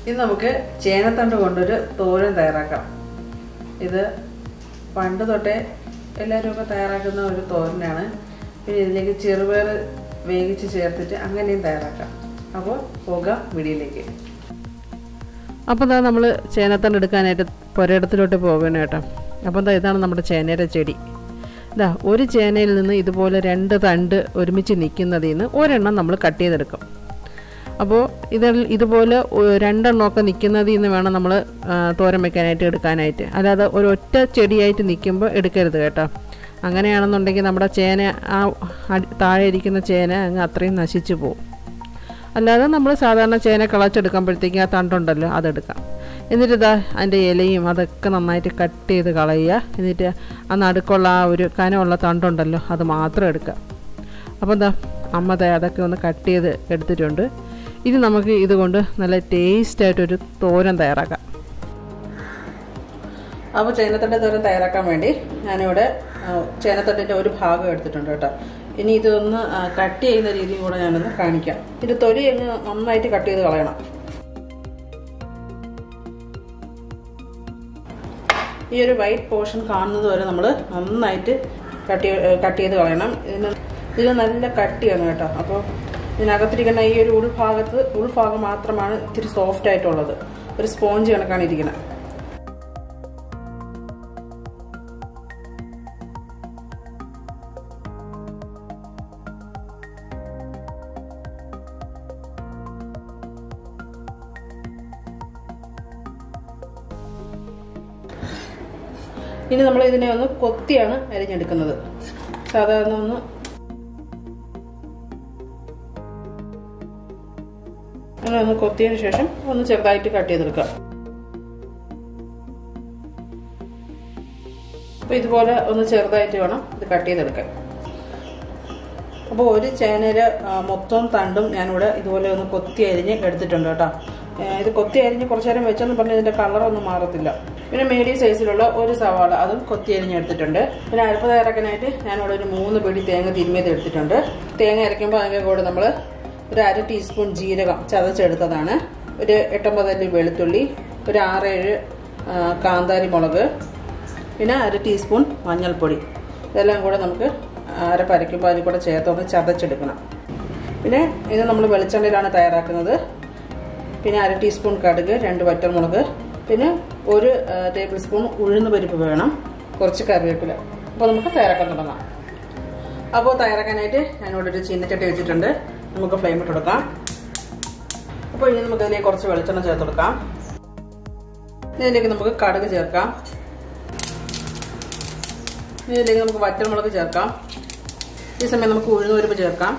ഇന്ന് നമുക്ക് ചേനത്തണ്ട് കൊണ്ടൊരു തോരൻ തയ്യാറാക്കാം ഇത് പണ്ട് തൊട്ടേ എല്ലാവരും ഒക്കെ തയ്യാറാക്കുന്ന ഒരു തോരനാണ് പിന്നെ ഇതിലേക്ക് ചെറുപയർ വേവിച്ച് ചേർത്തിട്ട് അങ്ങനെയും തയ്യാറാക്കാം അപ്പോൾ പോകാം വീടിയിലേക്ക് അപ്പോൾ ഇതാ നമ്മൾ ചേനത്തണ്ട് എടുക്കാനായിട്ട് പുരയിടത്തിലോട്ട് പോകണം കേട്ടോ അപ്പോൾ എന്താ ഇതാണ് നമ്മുടെ ചേനയുടെ ചെടി ഇതാ ഒരു ചേനയിൽ നിന്ന് ഇതുപോലെ രണ്ട് തണ്ട് ഒരുമിച്ച് നിൽക്കുന്നതിൽ നിന്ന് ഒരെണ്ണം നമ്മൾ കട്ട് ചെയ്തെടുക്കും അപ്പോൾ ഇതിൽ ഇതുപോലെ ഒ- രണ്ടെണ്ണമൊക്കെ നിൽക്കുന്നതിൽ നിന്ന് വേണം നമ്മൾ തോരൻ വെക്കാനായിട്ട് എടുക്കാനായിട്ട് അല്ലാതെ ഒരു ഒറ്റ ചെടിയായിട്ട് നിൽക്കുമ്പോൾ എടുക്കരുത് കേട്ടോ അങ്ങനെയാണെന്നുണ്ടെങ്കിൽ നമ്മുടെ ചേന ആ അടി- താഴെ ഇരിക്കുന്ന ചേന അങ്ങ് അത്രയും നശിച്ചു പോകും അല്ലാതെ നമ്മൾ സാധാരണ ചേന കളച്ചെടുക്കുമ്പോഴത്തേക്കും ആ തണ്ടുണ്ടല്ലോ അതെടുക്കാം എന്നിട്ട് ഇതാ അതിൻ്റെ ഇലയും അതൊക്കെ നന്നായിട്ട് കട്ട് ചെയ്ത് കളയുക എന്നിട്ട് ആ നടുക്കുള്ള ആ ഒരു കനമുള്ള തണ്ടുണ്ടല്ലോ അത് മാത്രം എടുക്കുക അപ്പോൾ എന്താ അമ്മ ദേ അതൊക്കെ ഒന്ന് കട്ട് ചെയ്ത് എടുത്തിട്ടുണ്ട് ഇനി നമുക്ക് ഇതുകൊണ്ട് നല്ല ടേസ്റ്റായിട്ടൊരു തോരൻ തയ്യാറാക്കാം അപ്പോൾ ചേനത്തണ്ട് തോരൻ തയ്യാറാക്കാൻ വേണ്ടി ഞാനിവിടെ ആ, ചേനത്തണ്ടിൻ്റെ ഒരു ഭാഗം എടുത്തിട്ടുണ്ട് കേട്ടോ ഇനി ഇതൊന്ന് ആ, കട്ട് ചെയ്യുന്ന രീതിയും കൂടെ ഞാനൊന്ന് കാണിക്കാം ഇത് തൊലി അങ്ങ് നന്നായിട്ട് കട്ട് ചെയ്ത് കളയണം ഈ ഒരു വൈറ്റ് പോർഷൻ കാണുന്നത് വരെ നമ്മൾ നന്നായിട്ട് കട്ട് കട്ട് ചെയ്ത് കളയണം ഇതിന് ഇതിന് നല്ല കട്ടിയാണ് കേട്ടോ അപ്പോൾ ഇതിനകത്തിരിക്കുന്ന ഈ ഒരു ഉൾഭാഗത്ത് ഉൾഭാഗം മാത്രമാണ് ഇത്തിരി സോഫ്റ്റ് ആയിട്ടുള്ളത് ഒരു സ്പോഞ്ച് കണക്കാണ് ഇരിക്കുന്നത് ഇനി നമ്മൾ ഇതിനെ ഒന്ന് കൊത്തിയാണ് അരിഞ്ഞെടുക്കുന്നത് സാധാരണ ഒന്ന് അങ്ങനെ ഒന്ന് കൊത്തിയതിന് ശേഷം ഒന്ന് ചെറുതായിട്ട് കട്ട് ചെയ്തെടുക്കാം അപ്പൊ ഇതുപോലെ ഒന്ന് ചെറുതായിട്ട് വേണം ഇത് കട്ട് ചെയ്തെടുക്കാൻ അപ്പോൾ ഒരു ചേനയിൽ മൊത്തം തണ്ടും ഞാനിവിടെ ഇതുപോലെ ഒന്ന് കൊത്തി അരിഞ്ഞ് എടുത്തിട്ടുണ്ട് കേട്ടോ ഏ, ഇത് കൊത്തി അരിഞ്ഞ് കുറച്ച് നേരം വെച്ചെന്ന് പറഞ്ഞാൽ ഇതിന്റെ കളറൊന്നും മാറത്തില്ല പിന്നെ മീഡിയം സൈസിലുള്ള ഒരു സവാള അതും കൊത്തി അരിഞ്ഞ് എടുത്തിട്ടുണ്ട് പിന്നെ അരപ്പ് തയ്യാറാക്കാനായിട്ട് ഞാനിവിടെ ഒരു മൂന്ന് പിടി തേങ്ങ തിരുമിയത് എടുത്തിട്ടുണ്ട് തേങ്ങ അരയ്ക്കുമ്പോൾ അതിൻ്റെ കൂടെ നമ്മൾ ഒരു അര ടീസ്പൂൺ ജീരകം ചതച്ചെടുത്തതാണ് ഒരു എട്ടൊമ്പത് അല്ലി വെളുത്തുള്ളി ഒരു ആറേഴ് ആ, കാന്താരി മുളക് പിന്നെ അര ടീസ്പൂൺ മഞ്ഞൾപ്പൊടി ഇതെല്ലാം കൂടെ നമുക്ക് അരപ്പരയ്ക്കുമ്പോൾ അതിൽ കൂടെ ചേർത്തൊന്ന് ചതച്ചെടുക്കണം പിന്നെ ഇത് നമ്മൾ വെളിച്ചെണ്ണയിലാണ് തയ്യാറാക്കുന്നത് പിന്നെ അര ടീസ്പൂൺ കടുക് രണ്ട് വറ്റൽമുളക് പിന്നെ ഒരു ടേബിൾ സ്പൂൺ ഉഴുന്ന് പരിപ്പ് വേണം കുറച്ച് കറിവേപ്പില അപ്പോൾ നമുക്ക് തയ്യാറാക്കാൻ തുടങ്ങാം അപ്പോൾ തയ്യാറാക്കാനായിട്ട് ഞാനിവിടെ ഒരു ചീനച്ചട്ടി വെച്ചിട്ടുണ്ട് നമുക്ക് ഫ്ലെയിം ഇട്ട് കൊടുക്കാം അപ്പോൾ ഇനി നമുക്ക് ഇതിലേക്ക് കുറച്ച് വെളിച്ചെണ്ണ ചേർത്ത് കൊടുക്കാം ഇതിലേക്ക് നമുക്ക് കടുക് ചേർക്കാം ഇതിലേക്ക് നമുക്ക് വറ്റൽമുളക് ചേർക്കാം ഈ സമയം നമുക്ക് ഉഴുന്നുപരിപ്പ് ചേർക്കാം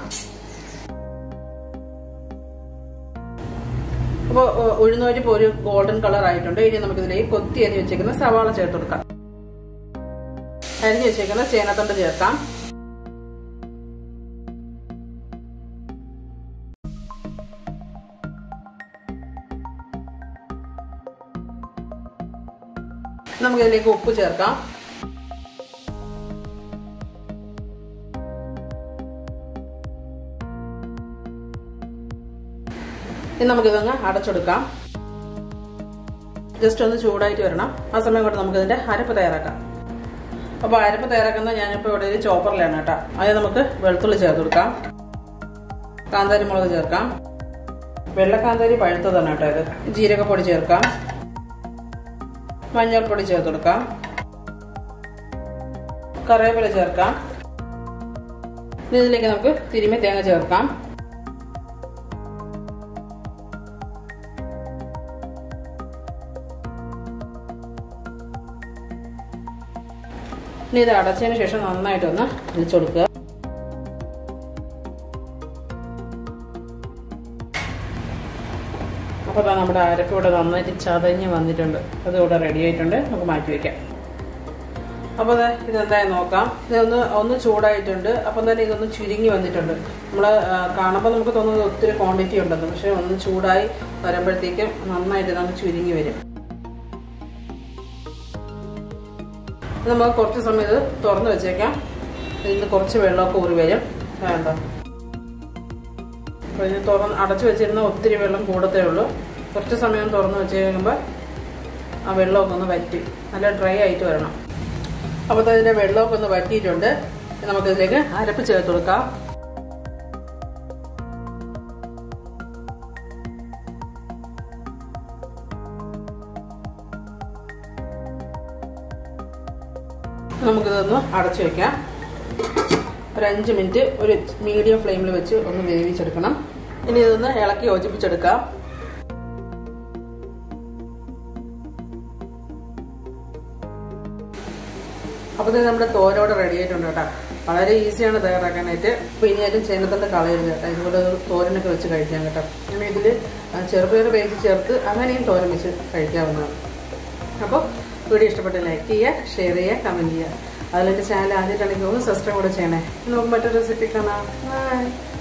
അപ്പോൾ ഉഴുന്നുപരിപ്പ് ഒരു ഗോൾഡൻ കളർ ആയിട്ടുണ്ട് ഇനി നമുക്ക് ഇതിലേക്ക് കൊത്തി അരി വെച്ചേക്കുന്ന സവാള ചേർത്ത് കൊടുക്കാം അരിഞ്ഞ് വെച്ചേക്കുന്ന ചേനത്തണ്ട് ചേർക്കാം നമുക്ക് ഇതിലേക്ക് ഉപ്പ് ചേർക്കാം ഇനി നമുക്കിതങ്ങ് അടച്ചെടുക്കാം ജസ്റ്റ് ഒന്ന് ചൂടായിട്ട് വരണം ആ സമയം കൊണ്ട് നമുക്കിതിന്റെ അരപ്പ് തയ്യാറാക്കാം അപ്പോൾ അരപ്പ് തയ്യാറാക്കുന്നത് ഞാനിപ്പോൾ ഇവിടെ ഒരു ചോപ്പറിലാണ് കേട്ടോ അത് നമുക്ക് വെളുത്തുള്ളി ചേർത്ത് കൊടുക്കാം കാന്താരി മുളക് ചേർക്കാം വെള്ളക്കാന്താരി പഴുത്തതാണ് കേട്ടോ ഇത് ജീരകപ്പൊടി ചേർക്കാം മഞ്ഞൾപ്പൊടി ചേർത്ത് കൊടുക്കാം കറിവേപ്പില ചേർക്കാം ഇനി ഇതിലേക്ക് നമുക്ക് തിരുമ്മി തേങ്ങ ചേർക്കാം ഇനി ഇത് അടച്ചതിന് ശേഷം നന്നായിട്ടൊന്ന് ഒഴിച്ചു കൊടുക്കുക അപ്പോൾ അതാ നമ്മുടെ അരപ്പ് ഇവിടെ നന്നായിട്ട് ചതഞ്ഞ് വന്നിട്ടുണ്ട് അത് ഇവിടെ റെഡി ആയിട്ടുണ്ട് നമുക്ക് മാറ്റി വയ്ക്കാം അപ്പോൾ അതെ ഇതെന്തായാലും നോക്കാം ഇതൊന്ന് ഒന്ന് ചൂടായിട്ടുണ്ട് അപ്പം തന്നെ ഇതൊന്ന് ചുരുങ്ങി വന്നിട്ടുണ്ട് നമ്മൾ കാണുമ്പോൾ നമുക്ക് തോന്നുന്നത് ഒത്തിരി ക്വാണ്ടിറ്റി ഉണ്ടെന്ന് പക്ഷേ ഒന്ന് ചൂടായി വരുമ്പോഴത്തേക്കും നന്നായിട്ട് നമുക്ക് ചുരുങ്ങി വരും ഇത് നമുക്ക് കുറച്ച് സമയം ഇത് തുറന്ന് വെച്ചേക്കാം ഇതിന് കുറച്ച് വെള്ളമൊക്കെ ഊറി വരും വേണ്ട അപ്പോൾ ഇത് തുറന്ന് അടച്ചു വെച്ചിരുന്ന ഒത്തിരി വെള്ളം കൂടത്തേ ഉള്ളൂ കുറച്ച് സമയം തുറന്ന് വെച്ച് കഴിയുമ്പോൾ ആ വെള്ളമൊക്കെ ഒന്ന് വറ്റി നല്ല ഡ്രൈ ആയിട്ട് വരണം അപ്പോൾ അതിൻ്റെ വെള്ളമൊക്കെ ഒന്ന് വറ്റിയിട്ടുണ്ട് നമുക്കിതിലേക്ക് അരപ്പ് ചേർത്ത് കൊടുക്കാം നമുക്കിതൊന്ന് അടച്ചു വെക്കാം ഒരു അഞ്ച് മിനിറ്റ് ഒരു മീഡിയം ഫ്ലെയിമിൽ വെച്ച് ഒന്ന് വേവിച്ചെടുക്കണം ഇനി ഇതൊന്ന് ഇളക്കി യോജിപ്പിച്ചെടുക്കാം അപ്പോൾ ഇത് നമ്മുടെ തോരോടെ റെഡി ആയിട്ടുണ്ട് കേട്ടോ വളരെ ഈസിയാണ് തയ്യാറാക്കാനായിട്ട് അപ്പോൾ ഇനി ആരും ചേനത്തൻ്റെ കളയരുത് കേട്ടോ ഇതുപോലെ തോരനൊക്കെ വെച്ച് കഴിക്കാം കേട്ടോ അങ്ങനെ ഇതിൽ ചെറുപയർ വേവിച്ച് ചേർത്ത് അങ്ങനെയും തോരൻ വെച്ച് കഴിക്കാവുന്നതാണ് അപ്പോൾ വീഡിയോ ഇഷ്ടപ്പെട്ട് ലൈക്ക് ചെയ്യുക ഷെയർ ചെയ്യുക കമൻറ്റ് ചെയ്യുക അതിലെൻ്റെ ചാനൽ ആദ്യമായിട്ടാണെങ്കിൽ ഒന്ന് സബ്സ്ക്രൈബ് കൂടെ ചെയ്യണേ നമുക്ക് മറ്റൊരു റെസിപ്പി കാണാം ബൈ